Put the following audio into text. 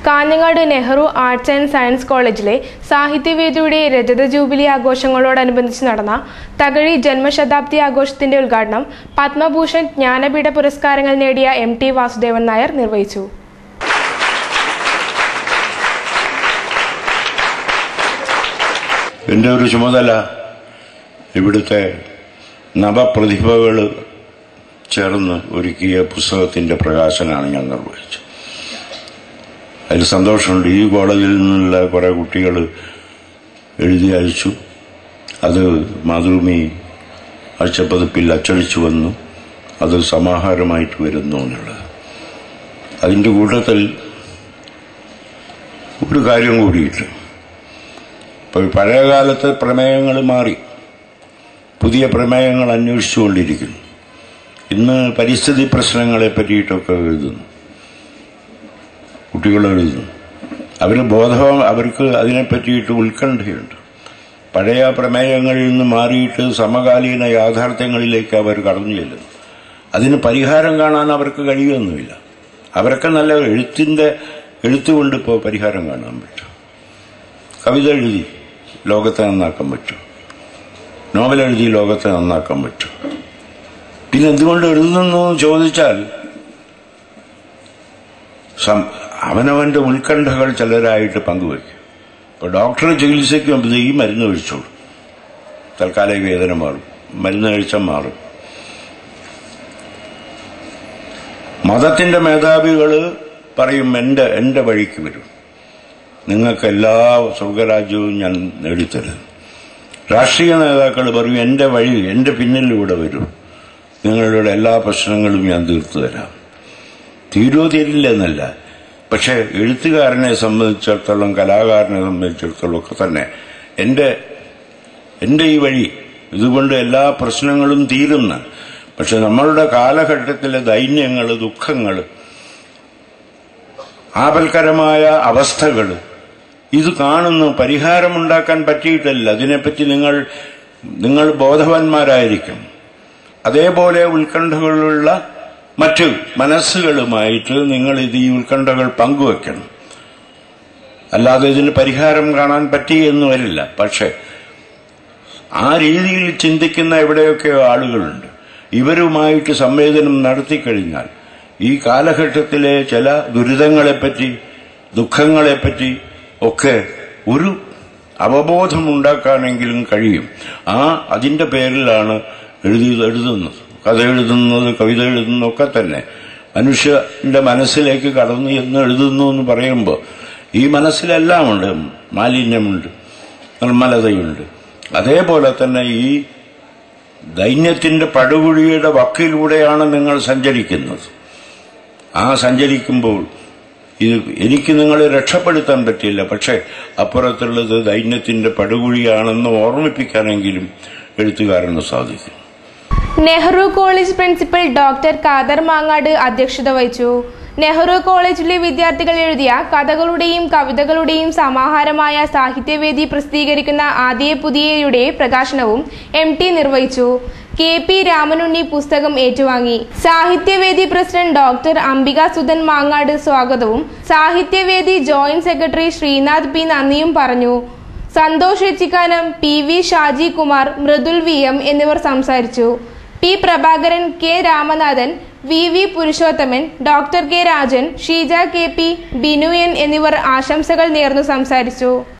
Kanhangad Nehru arts and science കോളേജിലെ സാഹിത്യവേദിയുടെ രജത ജൂബിലി ആഘോഷങ്ങളോടനുബന്ധിച്ച് നടന്ന തകഴി ജന്മശതാബ്ദി ആഘോഷത്തിന്റെ ഉദ്ഘാടനം പത്മഭൂഷൺ ജ്ഞാനപീഠ പുരസ്കാരങ്ങൾ നേടിയ എം ടി വാസുദേവൻ നായർ നിർവഹിച്ചു എൻ്റെ ഒരു ചുമതല ഇവിടുത്തെ നവപ്രതിഭകൾ ചേർന്ന് ഒരുക്കിയ പുസ്തകത്തിന്റെ പ്രകാശനമാണ് ഞാൻ നിർവഹിച്ചത് അതിൽ സന്തോഷമുണ്ട് ഈ കോളേജിൽ നിന്നുള്ള കുറെ കുട്ടികൾ എഴുതി അയച്ചു അത് മാതൃഭൂമി അച്ചപ്പതിപ്പിൽ അച്ചടിച്ചു വന്നു അത് സമാഹാരമായിട്ട് വരുന്നു എന്നുള്ളത് അതിന്റെ കൂട്ടത്തിൽ ഒരു കാര്യം കൂടിയിട്ട് ഇപ്പോൾ പഴയ കാലത്ത് പ്രമേയങ്ങൾ മാറി പുതിയ പ്രമേയങ്ങൾ അന്വേഷിച്ചുകൊണ്ടിരിക്കുന്നു ഇന്ന് പരിസ്ഥിതി പ്രശ്നങ്ങളെ പറ്റിയിട്ടൊക്കെ എഴുതുന്നു കുട്ടികൾ എഴുതുന്നു അവർ ബോധം അവർക്ക് അതിനെ പറ്റിയിട്ട് ഉത്കണ്ഠയുണ്ട് പഴയ പ്രമേയങ്ങളിൽ നിന്ന് മാറിയിട്ട് സമകാലീന യാഥാർത്ഥ്യങ്ങളിലേക്ക് അവർ കടന്നു ചെല്ലുന്നു അതിന് പരിഹാരം കാണാൻ അവർക്ക് കഴിയുമൊന്നുമില്ല അവരൊക്കെ നല്ല എഴുത്തിന്റെ എഴുത്തുകൊണ്ട് ഇപ്പോൾ പരിഹാരം കാണാൻ പറ്റും കവിത എഴുതി ലോകത്തെ നന്നാക്കാൻ പറ്റും നോവൽ എഴുതി ലോകത്തെ നന്നാക്കാൻ പറ്റും പിന്നെ എന്തുകൊണ്ട് എഴുതുന്നു എന്ന് ചോദിച്ചാൽ സം- അവനവന്റെ ഉത്കണ്ഠകൾ ചിലരായിട്ട് പങ്കുവയ്ക്കും ഇപ്പൊ ഡോക്ടർ ചികിത്സയ്ക്ക് മുമ്പ് ഈ മരുന്ന് കഴിച്ചോളൂ തൽക്കാലിക വേദന മാറും മരുന്ന് കഴിച്ചാൽ മാറും മതത്തിന്റെ മേധാവികള് പറയും എന്റെ എന്റെ വഴിക്ക് വരും നിങ്ങൾക്ക് എല്ലാ സ്വർഗരാജ്യവും ഞാൻ നേടിത്തരും രാഷ്ട്രീയ നേതാക്കൾ പറയും എന്റെ വഴി എന്റെ പിന്നിലൂടെ വരും നിങ്ങളുടെ എല്ലാ പ്രശ്നങ്ങളും ഞാൻ തീർത്തു തരാം തീരോ തീരില്ല എന്നല്ല പക്ഷെ എഴുത്തുകാരനെ സംബന്ധിച്ചിടത്തോളം കലാകാരനെ സംബന്ധിച്ചിടത്തോളം ഒക്കെ തന്നെ എന്റെ എന്റെ ഈ വഴി ഇതുകൊണ്ട് എല്ലാ പ്രശ്നങ്ങളും തീരുന്ന പക്ഷെ നമ്മളുടെ കാലഘട്ടത്തിലെ ദൈന്യങ്ങൾ ദുഃഖങ്ങൾ ആപൽക്കരമായ അവസ്ഥകൾ ഇത് കാണുന്നു പരിഹാരമുണ്ടാക്കാൻ പറ്റിയിട്ടല്ല അതിനെപ്പറ്റി നിങ്ങൾ നിങ്ങൾ ബോധവാന്മാരായിരിക്കും അതേപോലെ ഉത്കണ്ഠകളുള്ള മറ്റു മനസ്സുകളുമായിട്ട് നിങ്ങൾ ഇത് ഈ ഉത്കണ്ഠകൾ പങ്കുവെക്കണം അല്ലാതെ ഇതിന് പരിഹാരം കാണാൻ പറ്റി എന്ന് വരില്ല പക്ഷേ ആ രീതിയിൽ ചിന്തിക്കുന്ന എവിടെയൊക്കെയോ ആളുകളുണ്ട് ഇവരുമായിട്ട് സംവേദനം നടത്തിക്കഴിഞ്ഞാൽ ഈ കാലഘട്ടത്തിലെ ചില ദുരിതങ്ങളെപ്പറ്റി ദുഃഖങ്ങളെപ്പറ്റി ഒക്കെ ഒരു അവബോധമുണ്ടാക്കാനെങ്കിലും കഴിയും ആ അതിന്റെ പേരിലാണ് എഴുതി എഴുതുന്നത് കഥ എഴുതുന്നത് കവിത എഴുതുന്നതൊക്കെ തന്നെ മനുഷ്യന്റെ മനസ്സിലേക്ക് കടന്നു എന്ന് എഴുതുന്നു എന്ന് പറയുമ്പോൾ ഈ മനസ്സിലെല്ലാം ഉണ്ട് മാലിന്യമുണ്ട് നിർമ്മലതയുണ്ട് അതേപോലെ തന്നെ ഈ ദൈന്യത്തിന്റെ പടുകുഴിയുടെ വക്കിലൂടെയാണ് നിങ്ങൾ സഞ്ചരിക്കുന്നത് ആ സഞ്ചരിക്കുമ്പോൾ ഇത് എനിക്ക് നിങ്ങളെ രക്ഷപ്പെടുത്താൻ പറ്റില്ല പക്ഷെ അപ്പുറത്തുള്ളത് ദൈന്യത്തിന്റെ പടുകുഴിയാണെന്ന് ഓർമ്മിപ്പിക്കാനെങ്കിലും എഴുത്തുകാരന് സാധിക്കും Nehru college principal doctor Khader Mangad അധ്യക്ഷത വഹിച്ചു നെഹ്റു കോളേജിലെ വിദ്യാർത്ഥികൾ എഴുതിയ കഥകളുടെയും കവിതകളുടെയും സമാഹാരമായ സാഹിത്യവേദി പ്രസിദ്ധീകരിക്കുന്ന ആദ്യ പുതിയയുടെ പ്രകാശനവും എം ടി നിർവഹിച്ചു കെ പി രാമനുണ്ണി പുസ്തകം ഏറ്റുവാങ്ങി സാഹിത്യവേദി പ്രസിഡന്റ് ഡോക്ടർ അംബിക സുധൻ മാങ്ങാട് സ്വാഗതവും സാഹിത്യവേദി ജോയിന്റ് സെക്രട്ടറി ശ്രീനാഥ് പി നന്ദിയും പറഞ്ഞു Santhosh Echikkanam P V Shaji Kumar Mridul V M എന്നിവർ സംസാരിച്ചു P Prabhakaran K Ramanathan V V Purushothaman doctor K Rajan Sheeja K P Binu N എന്നിവർ ആശംസകൾ നേർന്നു സംസാരിച്ചു